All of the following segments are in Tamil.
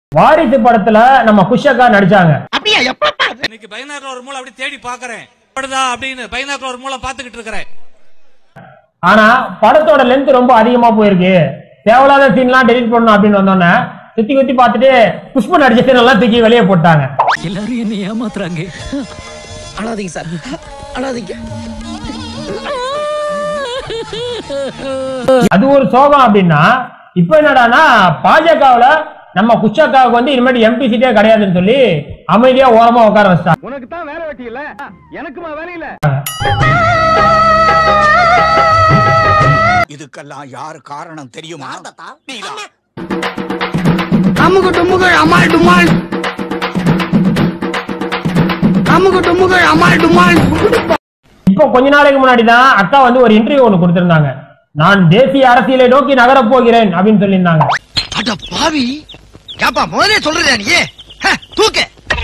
வாரிசு படத்துல நம்ம குஷக்கா நடிச்சாங்க இன்னைக்கு பைனாக்குல ஒரு மூளை அப்படி தேடி பாக்குறேன் படுதா அப்படின்னு பைனாக்குல ஒரு மூளை பாத்துக்கிட்டு இருக்கிறேன் ஆனா படத்தோட லென்த் ரொம்ப அதிகமா போயிருக்கு தேவையில்லாத சீன்லாம் டெலிட் பண்ணணும் அப்படின்னு வந்தோன்னே சுத்தி குத்தி பார்த்துட்டு புஷ்பு நடிச்ச சீன் எல்லாம் தூக்கி வெளியே போட்டாங்க எல்லாரும் என்ன ஏமாத்துறாங்க அழாதீங்க சார் அழாதீங்க அது ஒரு சோகம் அப்படின்னா இப்ப என்னடான்னா பாஜகவுல நம்ம குஷக்காவுக்கு வந்து இனிமேட்டு எம்பி சீட்டே கிடையாதுன்னு சொல்லி அமைதியா ஓரமா உட்கார வச்சிட்டாங்க உனக்கு தான் வேலை வெட்டி இல்ல எனக்குமா வேலை இல்ல இதுக்கெல்லாம் யாரு காரணம் தெரியுமா நீதான் அமுகு டுமுகு அமால் டுமால் அமுகு டுமுகு அமால் டுமால் இப்போ கொஞ்ச நாளைக்கு முன்னாடி தான் அக்கா வந்து ஒரு இன்டர்வியூ ஒன்று கொடுத்திருந்தாங்க நான் தேசிய அரசியலை நோக்கி நகரப் போகிறேன் அப்படின்னு சொல்லியிருந்தாங்க அட பாவி ஏப்பா முதலே சொல்றியா நீ ஹ, தூக்கு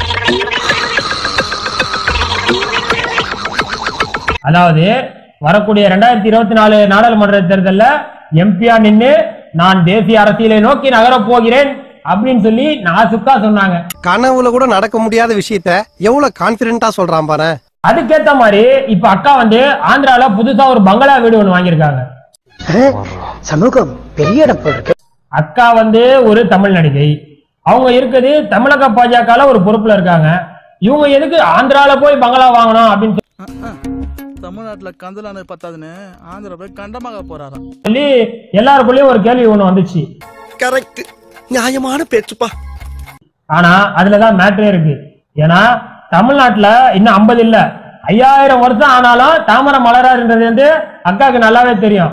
அதாவது வரக்கூடிய ரெண்டாயிரத்தி இருபத்தி நாலு நாடாளுமன்ற தேர்தல்ல எம்பியா நின்னு நான் தேசிய அரசியலை நோக்கி நகரப் போகிறேன் அப்படின்னு சொல்லி நாசுக்கா சொன்னாங்க கனவுல கூட நடக்க முடியாத விஷயத்த எவ்வளவு கான்பிடண்டா சொல்றான் பாரு அதுக்கேத்த மாதிரி இப்ப அக்கா வந்து ஆந்திரால புதுசா ஒரு பங்களா வீடு ஒண்ணு வாங்கியிருக்காங்க சமூகம் பெரிய இடம் போல் இருக்கு அக்கா வந்து ஒரு தமிழ் நடிகை அவங்க இருக்குது தமிழக பாஜகல ஒரு பொறுப்புல இருக்காங்க இவங்க எதுக்கு ஆந்திரால போய் பங்களா வாங்கணும் அப்படின்னு தமிழ்நாட்டுல கந்தலானு பத்தாதுன்னு ஆந்திரா போய் கண்டமாக போறாராம் சொல்லி எல்லாருக்குள்ளயும் ஒரு கேள்வி ஒண்ணு வந்துச்சு கரெக்ட் நியாயமான பேச்சுப்பா ஆனா அதுலதான் மேட்டரே இருக்கு ஏன்னா தமிழ்நாட்டுல இன்னும் ஐம்பது இல்ல ஐயாயிரம் வருஷம் ஆனாலும் தாமரை மலராருன்றது வந்து அக்காவுக்கு நல்லாவே தெரியும்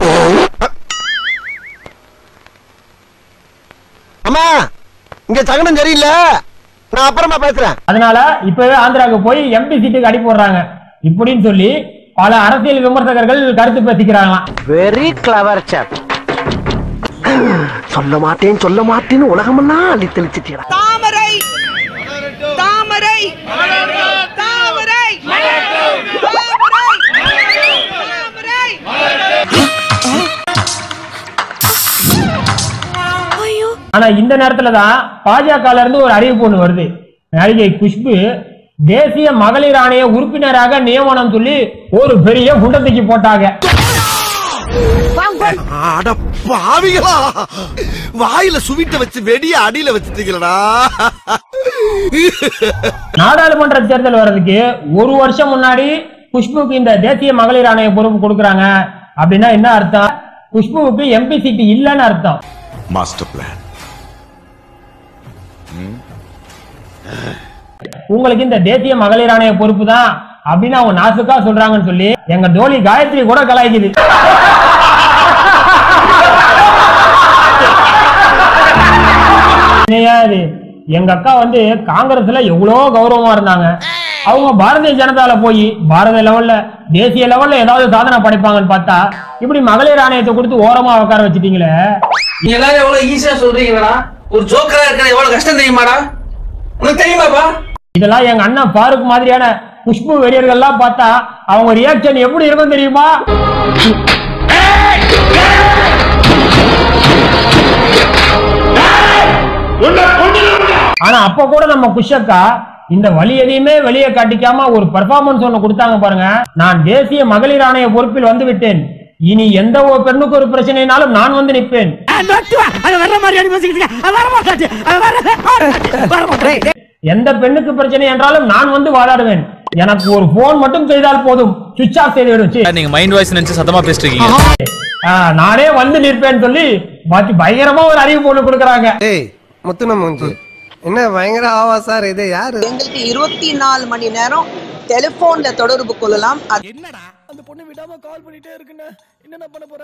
அம்மா இங்க சகனம் சரியில்லை நான் அப்புறமா பேசுறேன் அதனால இப்பவே ஆந்திராவுக்கு போய் எம்பி சீட்டுக்கு அடி போடுறாங்க இப்படின்னு சொல்லி பல அரசியல் விமர்சகர்கள் கருத்து பேசிக்கிறாங்களாம் வெரி கிளவர் சாப் சொல்ல மாட்டேன் சொல்ல மாட்டேன்னு உலகமெல்லாம் அள்ளி தெளிச்சிட்டீடா தாமரை தாமரை தாமரை ஆனா இந்த நேரத்துல தான் பாஜகல இருந்து ஒரு அறிவிப்பு ஒண்ணு வருது நடிகை குஷ்பு தேசிய மகளிர் ஆணைய உறுப்பினராக நியமனம் சொல்லி ஒரு பெரிய குண்டத்துக்கு போட்டாங்க அட பாவிகளா வாயில சுவிட்ட வச்சு வெடிய அடியில வச்சுட்டீங்களடா நாடாளுமன்ற தேர்தல் வர்றதுக்கு ஒரு வருஷம் முன்னாடி குஷ்புக்கு இந்த தேசிய மகளிர் ஆணைய பொறுப்பு கொடுக்கறாங்க அப்படின்னா என்ன அர்த்தம் குஷ்புவுக்கு எம்பி சீட்டு இல்லைன்னு அர்த்தம் மாஸ்டர் பிளான் உங்களுக்கு இந்த தேசிய மகளிர் ஆணைய பொறுப்பு தான் அப்படின்னு அவங்க நாசுக்கா சொல்றாங்கன்னு சொல்லி எங்க தோழி காயத்ரி கூட கலாய்க்குது என்னய்யா இது? எங்க அக்கா வந்து காங்கிரஸ்ல எவ்வளவு கௌரவமா இருந்தாங்க அவங்க பாரதிய ஜனதால போய் பாரத லெவல்ல தேசிய லெவல்ல ஏதாவது சாதனை படைப்பாங்கன்னு பார்த்தா இப்படி மகளிர் ஆணையத்தை கொடுத்து ஓரமா உட்கார வச்சிட்டீங்களே நீங்க எல்லாரும் எவ்வளவு ஈஸியா சொல்றீங்களா ஒரு ஜோக்கரா இருக்கிற எவ்வளவு கஷ்டம் தெரியுமாடா உனக்கு தெரியுமாப்பா இதெல்லாம் எங்க அண்ணன் ஃபாரூக் மாதிரியான குஷ்பு வெறியர்கள்லாம் பார்த்தா அவங்க ரியாக்ஷன் எப்படி இருக்கும் தெரியுமா ஆனா அப்ப கூட நம்ம குஷக்கா இந்த வழி எதையுமே வெளியே காட்டிக்காம ஒரு பெர்ஃபார்மன்ஸ் ஒண்ணு கொடுத்தாங்க பாருங்க நான் தேசிய மகளிர் ஆணைய பொறுப்பில் வந்து விட்டேன் இனி எந்த ஒரு பெண்ணுக்கு ஒரு பிரச்சனைனாலும் நான் வந்து நிற்பேன் எந்த பெண்ணுக்கு பிரச்சனை என்றாலும் நான் வந்து வாதாடுவேன் எனக்கு ஒரு போன் மட்டும் செய்தால் போதும் சுவிட்ச் ஆஃப் செய்து விடும் சீ. நீங்க மைண்ட் வாய்ஸ் நினைச்சு சத்தமா பேசிட்டு இருக்கீங்க ஆ, நானே வந்து நிற்பேன்னு சொல்லி பாக்கி பயங்கரமா ஒரு அறிவிப்பு ஒண்ணு கொடுக்கறாங்க ஏய் முத்துன மூஞ்சி என்ன பயங்கர ஆவா சார் இது யாரு எங்களுக்கு இருபத்தி நாலு மணி நேரம் டெலிபோன்ல தொடர்பு கொள்ளலாம் அது அந்த பொண்ணு விடாம கால் பண்ணிட்டே இருக்குன்னு என்னென்ன பண்ண போற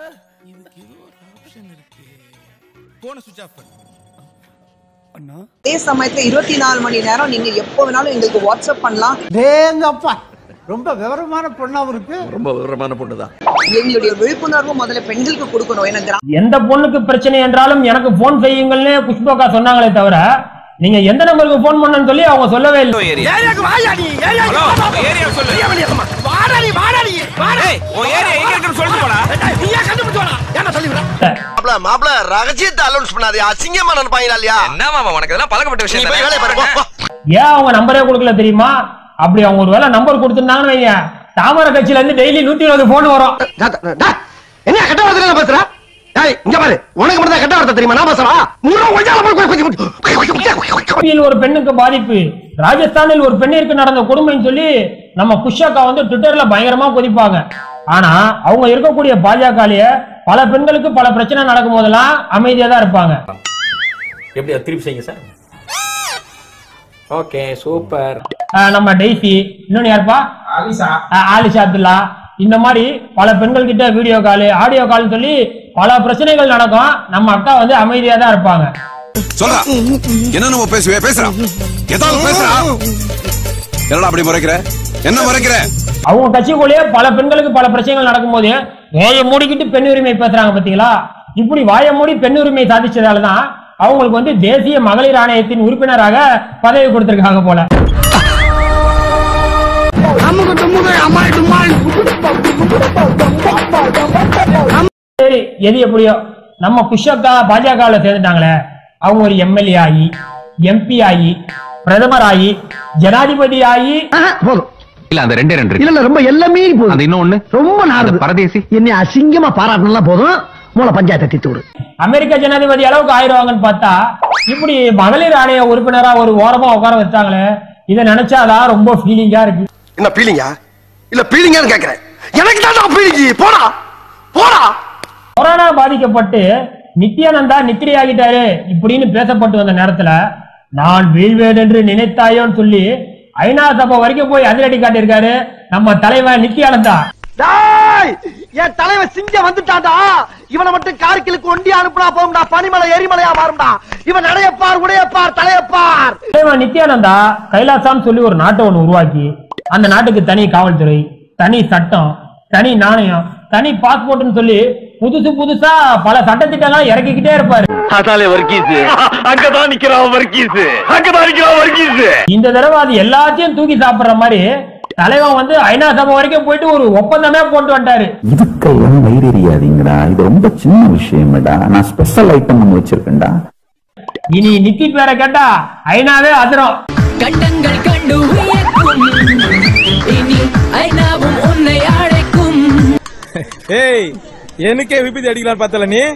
போன சுவிச் ஆஃப் பண்ணு அதே சமயத்துல இருபத்தி நாலு மணி நேரம் நீங்க எப்போ வேணாலும் எங்களுக்கு வாட்ஸ்அப் பண்ணலாம் டேங்கப்பா ரொம்ப விவரமான பொண்ணா இருக்கு ரொம்ப விவரமான பொண்ணுதான் எங்களுடைய விழிப்புணர்வு முதல்ல பெண்களுக்கு கொடுக்கணும் ஏன்னா கிராம எந்த பொண்ணுக்கு பிரச்சனை என்றாலும் எனக்கு போன் செய்யுங்கள்னு புஷ்பகா சொன்னாங்களே தவிர நீங்க எந்த நம்பருக்கு போன் பண்ணன்னு சொல்லி அவங்க சொல்லவே இல்லை ஏரியாக்கு வாயா நீ ஏரியாக்கு ஏரியா சொல்லு வாடா நீ வாடா நீ வாடா ஏய் உன் ஏரியா எங்க இருக்குன்னு சொல்லிட்டு போடா நீயா கண்டுபிடிச்சு வாடா என்ன சொல்லி விட மாப்ள மாப்ள ரகசியத்தை அலௌன்ஸ் பண்ணாதே அசிங்கமா நினைப்பாங்களா இல்லையா என்ன மாமா உனக்கு இதெல்லாம் பழக்கப்பட்ட நீ போய் வேலைய பாரு போ, போ. ஏன் அவங்க நம்பரே கொடுக்கல தெரியுமா அப்படி அவங்க ஒரு வேளை நம்பர் கொடுத்திருந்தாங்கன்னு வைங்க தாமரை கட்சியில இருந்து டெய்லி நூத்தி இருபது போன் வரும் என்ன கெட்ட வார்த்தை பேசுற டேய் இங்க பாரு உனக்கு மட்டும் தான் கெட்ட வார்த்தை தெரியுமா நான் பேசுறா முறை கொஞ்சம் யூபியில் ஒரு பெண்ணுக்கு பாதிப்பு ராஜஸ்தானில் ஒரு பெண்ணிற்கு நடந்த கொடுமைன்னு சொல்லி நம்ம குஷாக்கா வந்து ட்விட்டர்ல பயங்கரமா கொதிப்பாங்க ஆனா அவங்க இருக்கக்கூடிய பாஜகலய பல பெண்களுக்கு பல பிரச்சனை நடக்கும் போதெல்லாம் அமைதியா தான் இருப்பாங்க எப்படி அது திருப்பி செய்யுங்க சார் ஓகே சூப்பர் ஆஹ் நம்ம டெய்ஸி இன்னொன்னு யாருப்பா ஆஹ் ஆலிஷா அப்துல்லா இந்த மாதிரி பல பெண்கள் கிட்ட வீடியோ கால் ஆடியோ கால் சொல்லி பல பிரச்சனைகள் நடக்கும் நம்ம அக்கா வந்து அமைதியா தான் இருப்பாங்க சொல்றா என்ன நம்ம பேசுவே பேசுறா ஏதாவது பேசுறா என்னடா அப்படி முறைக்கிற என்ன முறைக்கிற அவங்க கட்சிக்குள்ளேயே பல பெண்களுக்கு பல பிரச்சனைகள் நடக்கும்போது வாயை மூடிக்கிட்டு பெண் உரிமை பேசுறாங்க பாத்தீங்களா இப்படி வாயை மூடி பெண் உரிமை சாதிச்சதால தான் அவங்களுக்கு வந்து தேசிய மகளிர் ஆணையத்தின் உறுப்பினராக பதவி கொடுத்திருக்காங்க போல சரி எது எப்படியோ நம்ம குஷக்கா பாஜகவில் சேர்ந்துட்டாங்களே அவங்க ஒரு எம்எல்ஏ ஆகி எம்பி ஆகி பிரதமர் ஆகி ஜனாதிபதி ஆகி போதும் இல்ல அந்த ரெண்டே ரெண்டு இல்ல இல்ல ரொம்ப எல்லாமே போதும் அது இன்னொன்னு ரொம்ப நாடு பரதேசி என்னை அசிங்கமா பாராட்டினா போதும் மூல பஞ்சாயத்தை தீத்து விடு அமெரிக்க ஜனாதிபதி அளவுக்கு ஆயிடுவாங்கன்னு பார்த்தா இப்படி மகளிர் ஆணைய உறுப்பினரா ஒரு ஓரமா உட்கார வச்சாங்களே இதை நினைச்சாதான் ரொம்ப ஃபீலிங்கா இருக்கு என்ன பீலிங்கா இல்ல பீலிங்கான்னு கேக்குறேன் எனக்கு தான் பீலிங்கி போடா போடா கொரோனா பாதிக்கப்பட்டு நித்யானந்தா நித்திரை ஆகிட்டாரு இப்படின்னு பேசப்பட்டு வந்த நேரத்துல நான் வீழ்வேன் என்று நினைத்தாயோன்னு சொல்லி ஐநா சபை வரைக்கும் போய் அதிரடி காட்டியிருக்காரு நம்ம தலைவர் நித்யானந்தா டேய் என் தலைவன் சிங்கம் வந்துட்டான்டா இவனை மட்டும் கார்கிலுக்கு ஒண்டி அனுப்புனா போகும்டா பனிமலை எரிமலையா மாறும்டா இவன் நடையப்பார் உடையப்பார் தலையப்பார் தலைவர் நித்யானந்தா கைலாசாம் சொல்லி ஒரு நாட்டை ஒண்ணு உருவாக்கி அந்த நாட்டுக்கு தனி காவல்துறை தனி சட்டம் தனி நாணயம் தனி பாஸ்போர்ட்னு சொல்லி புதுசு புதுசா பல சட்டத்திட்டங்களை இறக்கிக்கிட்டே இருப்பாரு அதாலே வர்க்கீஸ் அங்கதான் நிக்கிறான் வர்க்கீஸ் அங்கதான் நிக்கிறான் வர்க்கீஸ் இந்த தடவை அது எல்லாத்தையும் தூக்கி சாப்பிடுற மாதிரி தலைவன் வந்து ஐநா சபை வரைக்கும் போயிட்டு ஒரு ஒப்பந்தமே போட்டு வந்துட்டாரு இதுக்கெல்லாம் வயிறறியாதீங்கடா இது ரொம்ப சின்ன விஷயம்டா நான் ஸ்பெஷல் ஐட்டம் ஒன்று வச்சிருக்கேன்டா இனி நித்தி பேரை கேட்டா ஐநாவே அதிரும் கண்டங்கள் கண்டு உயர்க்கும் இனி ஐநாவும் உன்னை அழைக்கும் ஏய் எனக்கே விபத்து அடிக்கலாம் பார்த்தல நீ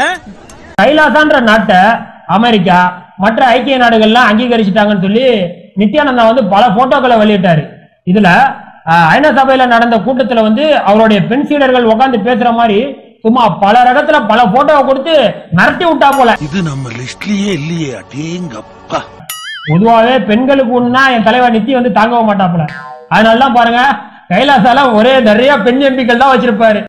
கைலாசான்ற நாட்டை அமெரிக்கா மற்ற ஐக்கிய நாடுகள்லாம் அங்கீகரிச்சிட்டாங்கன்னு சொல்லி நித்யானந்தா வந்து பல போட்டோக்களை வெளியிட்டாரு இதுல அஹ், ஐநா சபையில நடந்த கூட்டத்துல வந்து அவருடைய பெண் சீடர்கள் உட்கார்ந்து பேசுற மாதிரி சும்மா பல ரகத்துல பல போட்டோவை கொடுத்து மிரட்டி விட்டா போல இது நம்ம லிஸ்ட்லயே இல்லையே அடேங்கப்பா பொதுவாவே பெண்களுக்கு ஒண்ணுனா என் தலைவர் நித்தி வந்து தாங்கவே மாட்டாப்புல அதனால தான் பாருங்க கைலாசால ஒரே நிறைய பெண் எம்பிக்கள் தான் வச்சிருப்பாரு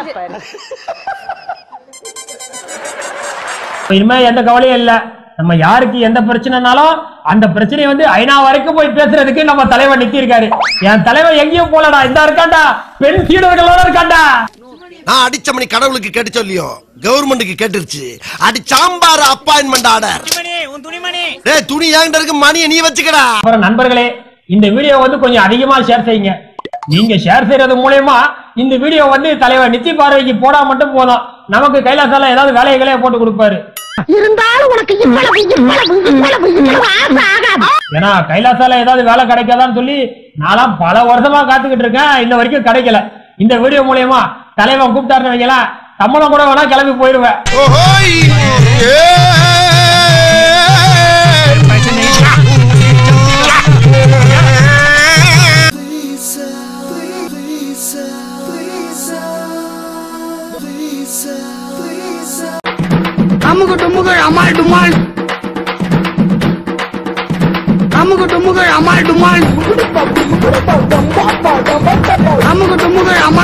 இனிமே எந்த கவலையும் இல்ல நம்ம யாருக்கு எந்த பிரச்சனைனாலும் அந்த பிரச்சனையை வந்து ஐநா வரைக்கும் போய் பேசுறதுக்கு நம்ம தலைவர் நித்தி இருக்காரு என் தலைவர் எங்கேயும் போலடா இந்த இருக்காண்டா பெண் சீடர்களோட இருக்காண்டா நான் அடிச்ச மணி கடவுளுக்கு கேட்டு சொல்லியோ கவர்மெண்ட்டுக்கு கேட்டுருச்சு அடி சாம்பார் அப்பாயின்மெண்ட் ஆர்டர் டேய் துணி ஏங்கிட்ட இருக்கு மணியை நீ வச்சுக்கடா அப்புறம் நண்பர்களே இந்த வீடியோ வந்து கொஞ்சம் அதிகமா ஷேர் செய்யுங்க நீங்க ஷேர் செய்யறது மூலயமா இந்த வீடியோ வந்து தலைவர் நித்தி பார்வைக்கு போடா மட்டும் போதும் நமக்கு கைலாசால ஏதாவது வேலைகளே போட்டு கொடுப்பாரு இருந்தாலும் உனக்கு இவ்வளவு இவ்வளவு இவ்வளவு இவ்வளவு ஆசை ஆகாது ஏன்னா கைலாசால ஏதாவது வேலை கிடைக்காதான்னு சொல்லி நான்லாம் பல வருஷமா காத்துக்கிட்டு இருக்கேன் இன்ன வரைக்கும் கிடைக்கல இந்த வீடியோ மூலயமா தலைவன் கூப்பிட்டாருன்னு வைங்களேன் சம்பளம் கூட வேணா கிளம்பி போயிருவேன் ஓஹோய் அமுகு டுமுகு அமால் டுமால் அமுகு டுமுகு அமால் டுமால் அமுகு டுமுகு அமால்